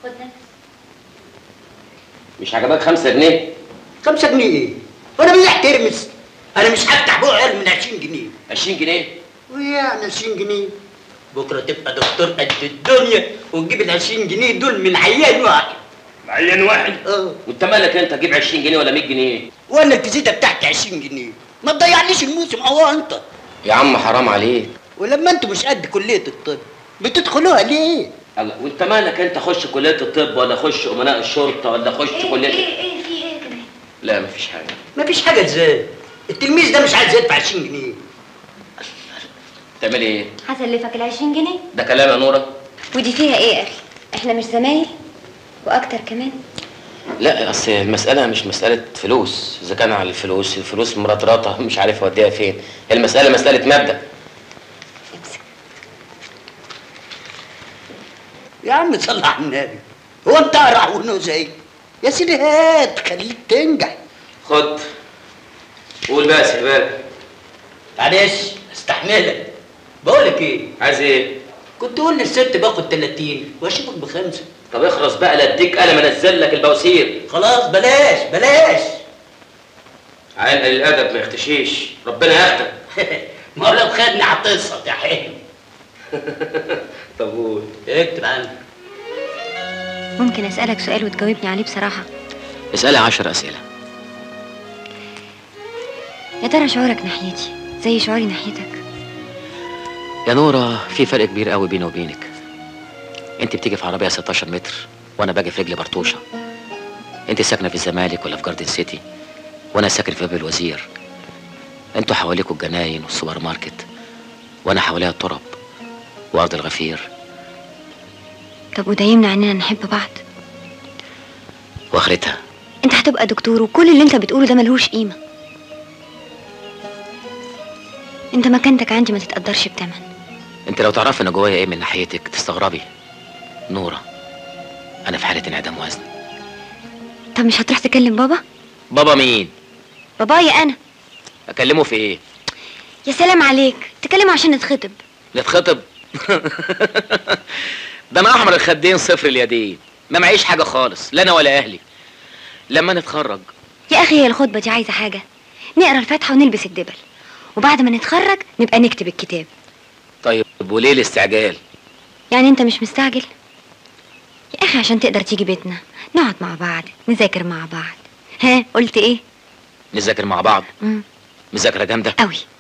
خد نفس مش عجبك خمسة جنيه خمسة جنيه ايه؟ وانا مين ترمس؟ انا مش هفتح بقى اقل من 20 جنيه 20 جنيه ويعني 20 جنيه بكره تبقى دكتور قد الدنيا وتجيب ال 20 جنيه دول من عيان واحد عيان واحد اه وانت مالك انت تجيب 20 جنيه ولا 100 جنيه وانا الفيزيتا بتاعتي 20 جنيه ما تضيعليش الموسم اهو انت يا عم حرام عليك ولما انتوا مش قد كليه الطب بتدخلوها ليه؟ الله وانت مالك انت خش كليه الطب ولا خش امناء الشرطه ولا خش ايه كليه ايه ايه في ايه كمان لا مفيش حاجه مفيش حاجه ازاي؟ التلميذ ده مش عايز يدفع 20 جنيه تعمل ايه هسلفك ال 20 جنيه ده كلام يا نوره ودي فيها ايه يا اخي احنا مش زمايل واكتر كمان لا اصل المساله مش مساله فلوس اذا كان على الفلوس الفلوس مرطرطه مش عارف اوديها فين المساله مساله مبدا امسك يا عم صل على النبي هو انت قرع ونوزي يا سيدي هات خليك تنجح خد قول بقى يا سيبان معلش استحملك بقولك ايه عايز ايه كنت قول للست باخد 30 واشوفك بخمسه طب اخرس بقى لا اديك قلم انزل لك البواسير خلاص بلاش بلاش عيل قليل الادب ما يختشيش ربنا ياخدك ما هو لو خدني هتصط يا حلو طب قول اكتب عندي ممكن اسالك سؤال وتجاوبني عليه بصراحه اسالي عشر اسئله يا ترى شعورك ناحيتي زي شعوري ناحيتك يا نورة في فرق كبير قوي بيني وبينك انت بتيجي في عربية 16 متر وانا باجي في رجل برطوشة انت ساكنة في الزمالك ولا في جاردن سيتي وانا ساكن في باب الوزير انتوا حواليكوا الجناين والسوبر ماركت وانا حواليها التراب وارض الغفير طب وده يمنع اننا نحب بعض واخرتها انت هتبقى دكتور وكل اللي انت بتقوله ده ملهوش قيمه انت مكانتك عندي ما تتقدرش بتمن انت لو تعرف انا جوايا ايه من ناحيتك تستغربي نورة انا في حالة انعدام وزن طب مش هتروح تكلم بابا بابا مين بابايا انا اكلمه في ايه يا سلام عليك تكلمه عشان نتخطب نتخطب ده انا احمر الخدين صفر اليدين ما معيش حاجه خالص لا انا ولا اهلي لما نتخرج يا اخي هي الخطبه دي عايزه حاجه نقرا الفاتحه ونلبس الدبل وبعد ما نتخرج نبقى نكتب الكتاب طيب وليه الاستعجال يعني انت مش مستعجل يا اخي عشان تقدر تيجي بيتنا نقعد مع بعض نذاكر مع بعض ها قلت ايه نذاكر مع بعض مم. مذاكره جامده قوي